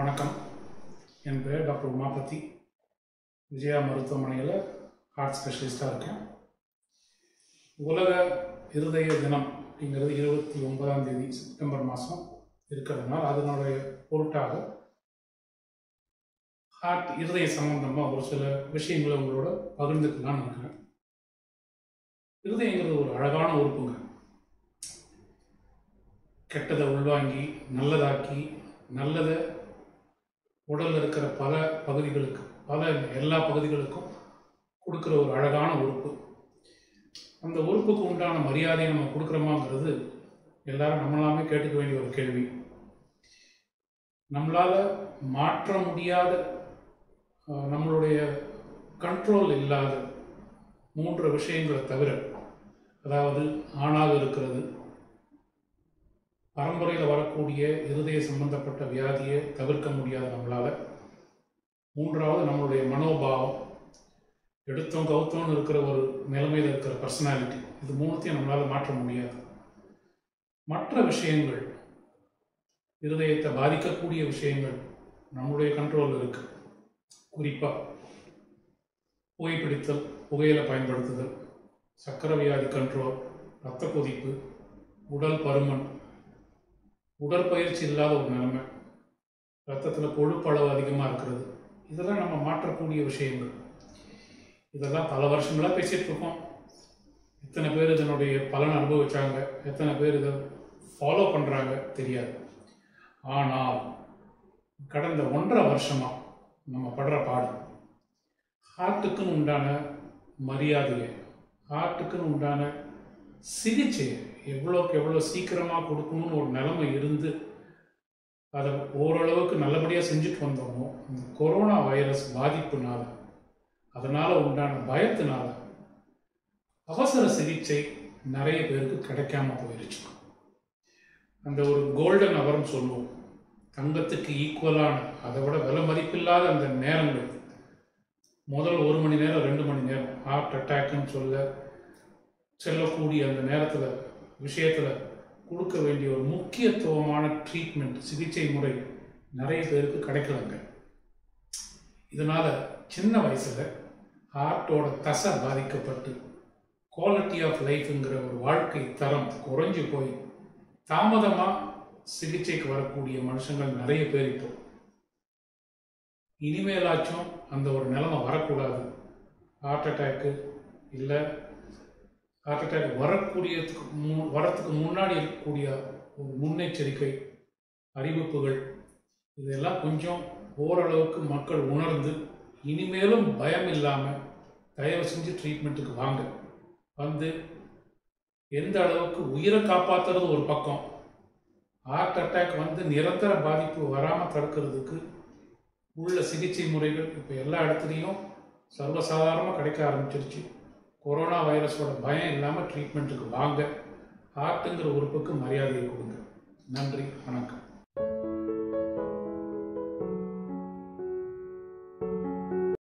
வணக்கம் என் பேர் டாக்டர் உமாபதி விஜயா மருத்துவமனையில் ஹார்ட் ஸ்பெஷலிஸ்டாக இருக்கேன் உலக இருதய தினம் அப்படிங்கிறது இருபத்தி ஒன்பதாம் தேதி செப்டம்பர் மாதம் இருக்கிறதுனால அதனுடைய பொருட்டாக ஹார்ட் இருதய சம்பந்தமாக ஒரு சில விஷயங்களை உங்களோட பகிர்ந்துக்கலாம்னு இருக்கிறேன் இருதயங்கிறது ஒரு அழகான உறுப்புங்க கெட்டதை உள்வாங்கி நல்லதாக்கி நல்லதை உடலில் இருக்கிற பல பகுதிகளுக்கு பல எல்லா பகுதிகளுக்கும் கொடுக்குற ஒரு அழகான உறுப்பு அந்த உறுப்புக்கு உண்டான மரியாதையை நம்ம கொடுக்குறோமாங்கிறது எல்லாரும் நம்மளாமே கேட்டுக்க வேண்டிய ஒரு கேள்வி நம்மளால் மாற்ற முடியாத அஹ், நம்மளுடைய கண்ட்ரோல் இல்லாத மூன்று விஷயங்களை தவிர அதாவது ஆணாக இருக்கிறது பரம்பரையில் வரக்கூடிய இருதய சம்பந்தப்பட்ட வியாதியை தவிர்க்க முடியாது நம்மளால் மூன்றாவது நம்மளுடைய மனோபாவம் எடுத்தோம் கவுத்தோன்னு இருக்கிற ஒரு நிலைமையில் இருக்கிற பர்சனாலிட்டி இது மூணுத்தையும் நம்மளால் மாற்ற முடியாது மற்ற விஷயங்கள் இருதயத்தை பாதிக்கக்கூடிய விஷயங்கள் நம்முடைய கண்ட்ரோலில் இருக்கு குறிப்பாக புகைப்பிடித்தல் புகையிலை பயன்படுத்துதல் சக்கரை வியாதி கண்ட்ரோல் இரத்த கொதிப்பு உடல் பருமன் உடற்பயிற்சி இல்லாத ஒரு நிலைமை ரத்தத்தில் கொழுப்பு அளவு அதிகமாக இருக்கிறது இதெல்லாம் நம்ம மாற்றக்கூடிய விஷயங்கள் இதெல்லாம் பல வருஷங்களாக பேசிகிட்டு இருக்கோம் எத்தனை பேர் இதனுடைய பலன் அனுபவிச்சாங்க எத்தனை பேர் இதை ஃபாலோ பண்ணுறாங்க தெரியாது ஆனால் கடந்த ஒன்றரை வருஷமாக நம்ம படுற பாடு ஹார்ட்டுக்குன்னு உண்டான மரியாதையை ஹார்ட்டுக்குன்னு உண்டான சிகிச்சையை எவ்வளோக்கு எவ்வளோ சீக்கிரமாக கொடுக்கணும்னு ஒரு நிலைமை இருந்து அதை ஓரளவுக்கு நல்லபடியாக செஞ்சுட்டு வந்தோமோ இந்த கொரோனா வைரஸ் பாதிப்புனால அதனால் உண்டான பயத்தினால அவசர சிகிச்சை நிறைய பேருக்கு கிடைக்காம போயிருச்சு அந்த ஒரு கோல்டன் அவர்னு சொல்லுவோம் தங்கத்துக்கு ஈக்குவலான அதை விட விலை மதிப்பில்லாத அந்த நேரங்கள் முதல் ஒரு மணி நேரம் ரெண்டு மணி நேரம் ஹார்ட் அட்டாக்னு சொல்ல செல்லக்கூடிய அந்த நேரத்தில் விஷயத்தில் கொடுக்க வேண்டிய ஒரு முக்கியத்துவமான ட்ரீட்மெண்ட் சிகிச்சை முறை நிறைய பேருக்கு கிடைக்கலங்க இதனால் சின்ன வயசில் ஹார்ட்டோட தசை பாதிக்கப்பட்டு குவாலிட்டி ஆஃப் லைஃப்ங்கிற ஒரு வாழ்க்கை தரம் குறைஞ்சு போய் தாமதமாக சிகிச்சைக்கு வரக்கூடிய மனுஷங்கள் நிறைய பேர் இப்போ இனிமேலாச்சும் அந்த ஒரு நிலைமை வரக்கூடாது ஹார்ட் அட்டாக்கு இல்லை ஹார்ட் அட்டாக் வரக்கூடியதுக்கு மு வரத்துக்கு முன்னாடி இருக்கக்கூடிய ஒரு முன்னெச்சரிக்கை அறிவிப்புகள் இதெல்லாம் கொஞ்சம் ஓரளவுக்கு மக்கள் உணர்ந்து இனிமேலும் பயம் இல்லாமல் தயவு செஞ்சு ட்ரீட்மெண்ட்டுக்கு வாங்க வந்து எந்த அளவுக்கு உயிரை காப்பாற்றுறது ஒரு பக்கம் ஹார்ட் அட்டாக் வந்து நிரந்தர பாதிப்பு வராமல் தடுக்கிறதுக்கு உள்ள சிகிச்சை முறைகள் இப்போ எல்லா இடத்துலையும் சர்வசாதாரணமாக கிடைக்க ஆரம்பிச்சிருச்சு கொரோனா வைரஸோட பயம் இல்லாமல் ட்ரீட்மெண்ட்டுக்கு வாங்க ஹார்ட்டுங்கிற உறுப்புக்கு மரியாதையை கொடுங்க நன்றி வணக்கம்